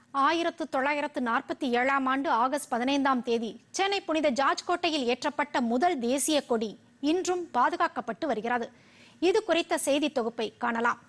ஆயிரத்து தொள்ளாயிரத்து நாற்பத்தி ஏழாம் ஆண்டு ஆகஸ்ட் பதினைந்தாம் தேதி சென்னை புனித ஜார்ஜ் கோட்டையில் ஏற்றப்பட்ட முதல் தேசிய கொடி இன்றும் பாதுகாக்கப்பட்டு வருகிறது இது குறித்த செய்தி தொகுப்பை காணலாம்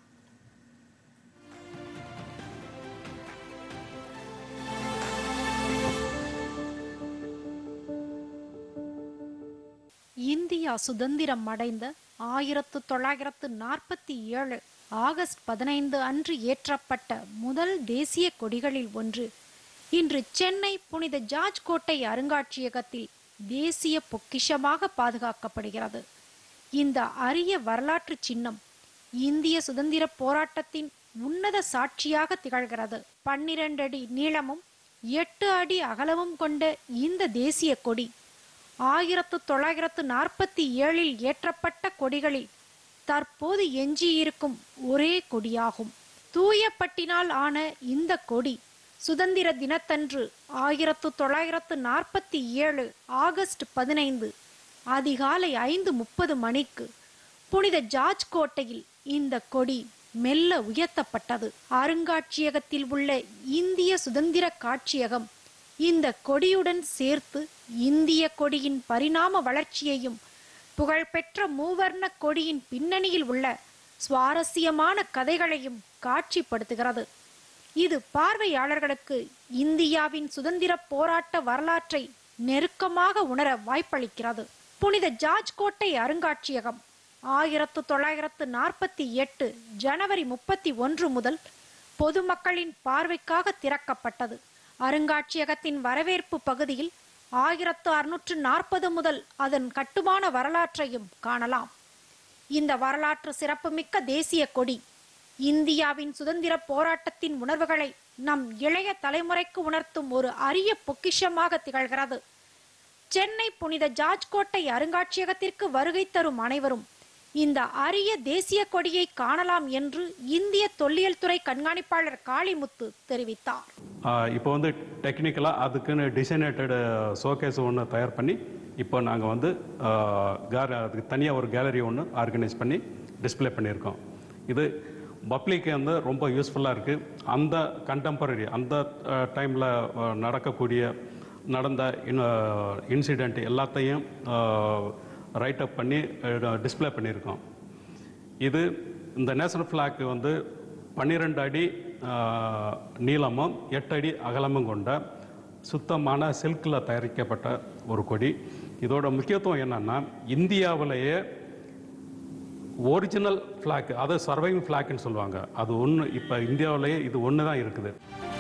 இந்தியா சுதந்திரம் அடைந்த ஆயிரத்து தொள்ளாயிரத்து நாற்பத்தி ஏழு ஆகஸ்ட் பதினைந்து அன்று ஏற்றப்பட்ட முதல் தேசிய கொடிகளில் ஒன்று இன்று சென்னை புனித ஜார்ஜ் கோட்டை அருங்காட்சியகத்தில் தேசிய பொக்கிஷமாக பாதுகாக்கப்படுகிறது இந்த அரிய வரலாற்று சின்னம் இந்திய சுதந்திர போராட்டத்தின் உன்னத சாட்சியாக திகழ்கிறது பன்னிரண்டு அடி நீளமும் எட்டு அடி அகலமும் கொண்ட இந்த தேசிய கொடி ஆயிரத்து தொள்ளாயிரத்து நாற்பத்தி ஏழில் ஏற்றப்பட்ட கொடிகளில் தற்போது எஞ்சியிருக்கும் ஒரே கொடியாகும் தூய பட்டினால் ஆன இந்த கொடி சுதந்திர தினத்தன்று ஆயிரத்து தொள்ளாயிரத்து நாற்பத்தி ஏழு ஆகஸ்ட் பதினைந்து அதிகாலை ஐந்து முப்பது மணிக்கு புனித ஜார்ஜ் கோட்டையில் இந்த கொடி மெல்ல உயர்த்தப்பட்டது அருங்காட்சியகத்தில் உள்ள இந்திய சுதந்திர காட்சியகம் இந்த கொடியுடன் சேர்த்து இந்திய கொடியின் பரிணாம வளர்ச்சியையும் புகழ்பெற்ற மூவர்ண கொடியின் பின்னணியில் உள்ள சுவாரஸ்யமான கதைகளையும் காட்சிப்படுத்துகிறது இது பார்வையாளர்களுக்கு இந்தியாவின் சுதந்திர போராட்ட வரலாற்றை நெருக்கமாக உணர வாய்ப்பளிக்கிறது புனித ஜார்ஜ் கோட்டை அருங்காட்சியகம் ஆயிரத்து தொள்ளாயிரத்து நாற்பத்தி எட்டு ஜனவரி முப்பத்தி ஒன்று முதல் பொதுமக்களின் பார்வைக்காக திறக்கப்பட்டது அருங்காட்சியகத்தின் வரவேற்பு பகுதியில் ஆயிரத்து அறுநூற்று நாற்பது முதல் அதன் கட்டுமான வரலாற்றையும் காணலாம் இந்த வரலாற்று சிறப்புமிக்க தேசிய கொடி இந்தியாவின் சுதந்திர போராட்டத்தின் உணர்வுகளை நம் இளைய தலைமுறைக்கு உணர்த்தும் ஒரு அரிய பொக்கிஷமாக திகழ்கிறது சென்னை புனித ஜார்ஜ் கோட்டை அருங்காட்சியகத்திற்கு வருகை தரும் அனைவரும் இந்த அரிய தேசிய கொடியை காணலாம் என்று இந்திய தொல்லியல் துறை கண்காணிப்பாளர் காளிமுத்து தெரிவித்தார் இப்போ வந்து டெக்னிக்கலாக அதுக்குன்னு டிசைனேட்டட் ஷோகேஸ் ஒன்று தயார் பண்ணி இப்போ நாங்கள் வந்து கேர் அதுக்கு தனியாக ஒரு கேலரி ஒன்று ஆர்கனைஸ் பண்ணி டிஸ்ப்ளே பண்ணியிருக்கோம் இது பப்ளிக்கு வந்து ரொம்ப யூஸ்ஃபுல்லாக இருக்குது அந்த கண்டெம்பரரி அந்த டைமில் நடக்கக்கூடிய நடந்த இன்சிடெண்ட் எல்லாத்தையும் ரைட் அப் பண்ணி டிஸ்ப்ளே பண்ணியிருக்கோம் இது இந்த நேஷனல் ஃப்ளாக் வந்து பன்னிரெண்டு அடி ஆஹ், நீளமும் எட்டு அடி அகலமும் கொண்ட சுத்தமான சில்கில் தயாரிக்கப்பட்ட ஒரு கொடி இதோட முக்கியத்துவம் என்னன்னா இந்தியாவிலேயே ஒரிஜினல் ஃப்ளாக் அதாவது சர்வைவிங் ஃப்ளாக்னு சொல்லுவாங்க அது ஒன்று இப்போ இந்தியாவிலேயே இது ஒன்று தான் இருக்குது